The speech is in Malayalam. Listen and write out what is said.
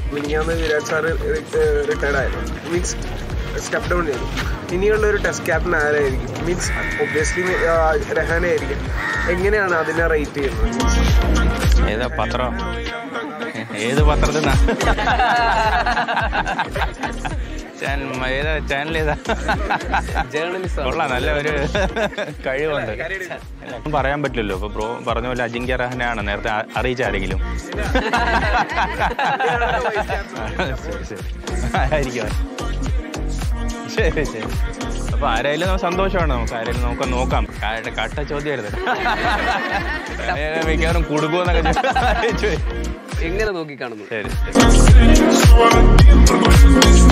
മിനിഞ്ഞാന്ന് വിരാട് സാറ് റിട്ടയർഡ് ആയിരുന്നു മീൻസ് സ്റ്റെപ്പ് ഡൗൺ ചെയ്തു ഇനിയുള്ള ഒരു ടെസ്റ്റ് ക്യാപ്റ്റൻ ആരായിരിക്കും മീൻസ് ഒബ്വിയസ്ലി രഹാനെ ആയിരിക്കും എങ്ങനെയാണ് അതിനെ റേറ്റ് ചെയ്യുന്നത് ഏതാ പത്രം ഏത് പത്രത്തിൽ നിന്നാ ചാനൽ ഏതാ ചാനൽ ഏതാ ജേർണലിസ്റ്റ് കൊള്ളാം നല്ല ഒരു കഴിവുണ്ട് ഒന്നും പറയാൻ പറ്റില്ലല്ലോ ഇപ്പൊ ബ്രോ പറഞ്ഞ പോലെ അജിങ്ക്യ റഹനാണ് നേരത്തെ അ- അറിയിച്ച ആരെങ്കിലും ശരി ശരി ആയിരിക്കും ശരി ശരി അപ്പൊ ആരായാലും നമുക്ക് സന്തോഷമാണ് നമുക്ക് ആരായാലും നമുക്ക് നോക്കാം കാ- കട്ട ചോദ്യമായിരുന്നു ഏ, മിക്കവാറും കുടുക്കുമെന്നൊക്കെ ചോ- ചോദിച്ചു എങ്ങനെ നോക്കി കാണുന്നു ശരി ശരി